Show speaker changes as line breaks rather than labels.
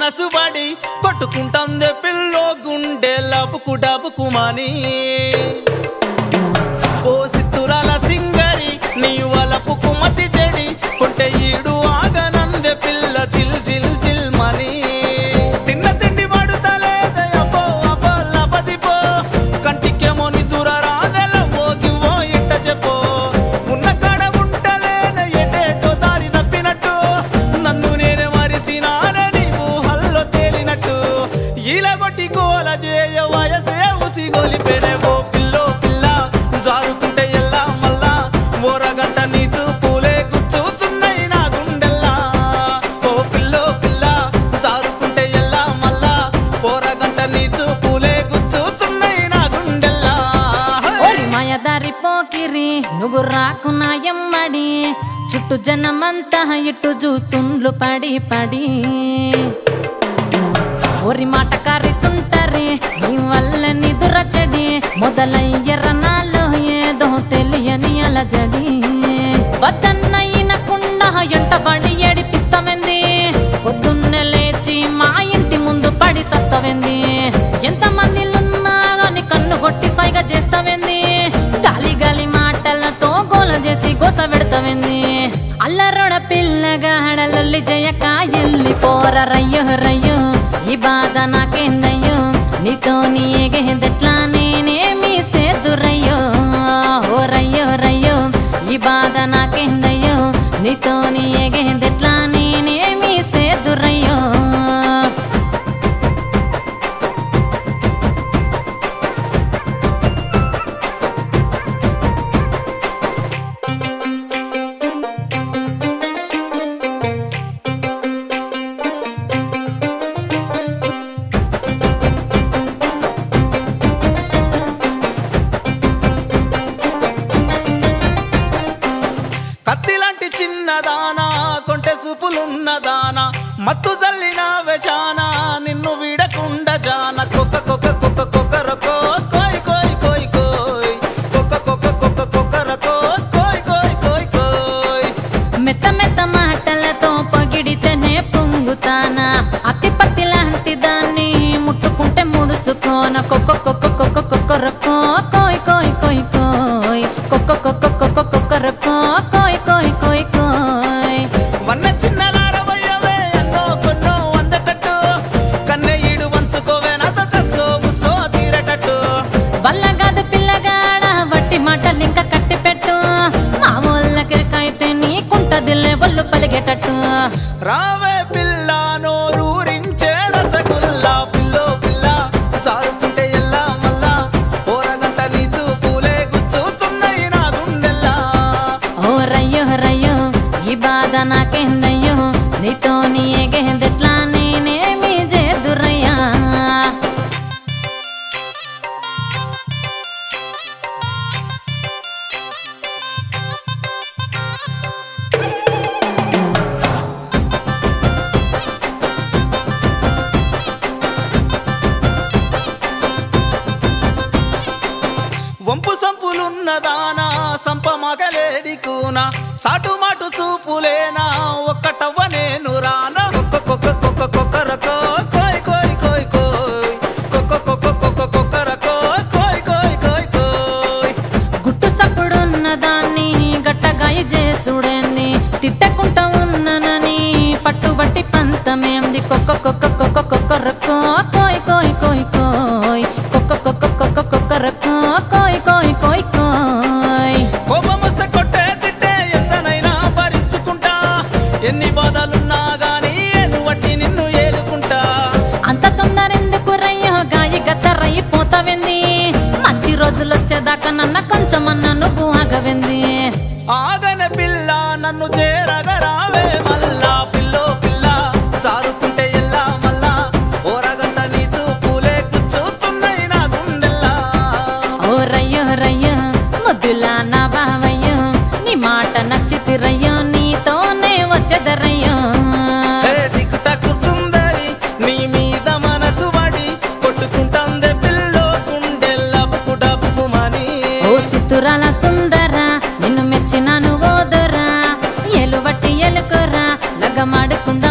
మనసు పడి కొట్టుకుంటుంది పిల్లో గుండె లబుకు డబుకుమని ఓ సిత్తురాల సింగరి నీ వలపు కుమతి చెడి కొంటె ఈడు ఆగనందె పిల్ల జిల్ జిల్ జిల్ మని తిన్న తిండి పడుతలేదే అబ్బో అబ్బో లబదిపో కంటికేమో నిదుర రాదెల ఓగివో ఇట్ట చెప్పో ఉన్న కాడ ఉంటలేనే ఎటేటో దారి తప్పినట్టు నన్ను నేనే మరిసినానని ఊహల్లో తేలినట్టు ఈలగొట్టి కోల చేయ వయసే ఉసిగోలిపెనే ఓ పిల్లో పిల్ల జారుకుంటే ఎల్లా మల్లా ఓరగంట నీ చూపులే గుచ్చుతున్నాయి నా గుండెల్లా ఓ పిల్లో పిల్ల జారుకుంటే ఎల్లా మల్లా ఓరగంట నీ చూపులే గుచ్చుతున్నాయి నా గుండెల్లా
ఓరి మాయదారి పోకిరి నువ్వు రాకున్నా ఎమ్మడి చుట్టూ జనమంతా ఇట్టు చూస్తుండ్లు పడి పడి ఓరి మాట కారితుంటరి నీ వల్ల నిదుర చెడి మొదలయ్యర నాలో ఏదో తెలియని అలజడి వద్దన్నయినకుండా ఎంట పడి ఏడిపిస్తామెంది పొద్దున్నే లేచి మా ఇంటి ముందు పడి సస్తవెంది ఎంత మందిలున్నా గాని కన్ను కొట్టి సైగ చేస్తావెంది గాలి గాలి మాటలతో గోల చేసి గోస పెడతావెంది అల్లరొడ పిల్లగాడలల్లి జయక ఎల్లి పోర రయ్యో రయ్యో ఈ బాధ నాకేందయ్యో నీతో నీ ఎగేదెట్లా నేనేమి సేదురయ్యో ఓ రయ్యో రయ్యో ఈ బాధ నాకేందయ్యో నీతో నీ ఎగేదెట్లా నేనేమి సేదురయ్యో
కత్తిలాంటి చిన్నదానా కొంటె చూపులున్నదానా మత్తు జల్లిన వెచానా నిన్ను వీడకుండ జాన కొక్క కొక్క కొక్క కొక్కరకో కోయ్ కోయ్ కోయ్ కోయ్ కొక్క కొక్క కొక్క కొక్కరకో కోయ్ కోయ్ కోయ్ కోయ్
మెత్త మెత్త మాటలతో పొగిడితేనే పొంగుతానా అతి పత్తి లాంటి దాన్ని ముట్టుకుంటే ముడుసుకోన కొక్క కొక్క కొక్క కొక్కరకో కోయ్ కోయ్ కోయ్ కోయ్ కొక్క కొక్క కొక్క కొక్కరకో కోయ్ కోయ్ కోయ్ కోయ్
వన్న చిన్నలారవయ్యవే ఎన్నో కొన్నో అందటట్టు కన్నెయ్యడు వంచుకోవే నాతో కస్సో బుస్సో తీరటట్టు
వల్లగాదు పిల్లగాడ వట్టి మాటలు ఇంకా కట్టి పెట్టు మా ఊళ్ళకిరికైతే నీకుంటదిలే ఒళ్ళు పలిగేటట్టు
రావే పిల్ల నోరూరించే రసగుల్లా పిల్లో పిల్ల చారుకుంటే ఎల్లా మల్లా ఓరగంట నీ చూపులే గుచ్చుతున్నాయి నా గుండెల్లా
ఓ రయ్యో రయ్యో ఈ బాధ నాకేందయ్యో నీతో నీ ఎగేదెట్లా నేనేమి చేదురయ్యా
వంపు సంపులున్నదానా సంప మగలేడి కూన సాటు మాటు చూపులేనా ఒక్కటవ్వ నేను రానా కొక్క కొక్క కొక్క కొక్కరకో కోయ్ కోయ్ కోయ్ కోయ్ కొక్క కొక్క కొక్క కొక్కరకో కోయ్ కోయ్ కోయ్ కోయ్
గుట్టు చప్పుడున్న దాన్ని గట్టగాయ చేసుడేంది తిట్టకుంట ఉన్ననని పట్టుబట్టి పంతమేంది కొక్క కొక్క కొక్క కొక్కరకో కోయ్ కోయ్ కోయ్ కోయ్ కొక్క కొక్క కొక్క కొక్కరకో కోయ్ కోయ్ కోయ్ కోయ్
కోపమొస్తే కొట్టే తిట్టే ఎంతనైనా భరించుకుంటా ఎన్ని బాధలున్నా గానీ ఎనువట్టి నిన్ను ఏలుకుంటా
అంత తొందరెందుకు రయ్యో గాయ గత్తరయ్యిపోతావెంది మంచి రోజులు వచ్చేదాకా నన్న కొంచెమన్నా నువ్వు ఆగవెంది
ఆగన పిల్ల నన్ను చేరగరావే మల్లా పిల్లో పిల్ల చారుకుంటే ఎల్లా మల్లా ఓరగంట నీ చూపులే కూర్చుతున్నాయి నా గుండెల్లా
ఓ రయ్యో రయ్యో ముద్దులా నా బావయ్యో నీ మాట నచ్చితిరయ్యో నీతోనే వచ్చేదరయ్యో
హే దిక్కుటకు సుందరి నీ మీద మనసు పడి కొట్టుకుంటాందే పిల్లో గుండెల్లపుకు డబ్బుమని
ఓ సిత్తురాల సుందరా నిన్ను మెచ్చినాను ఓదరా ఎలువట్టి ఎలుకురా లగ్గమాడుకుంద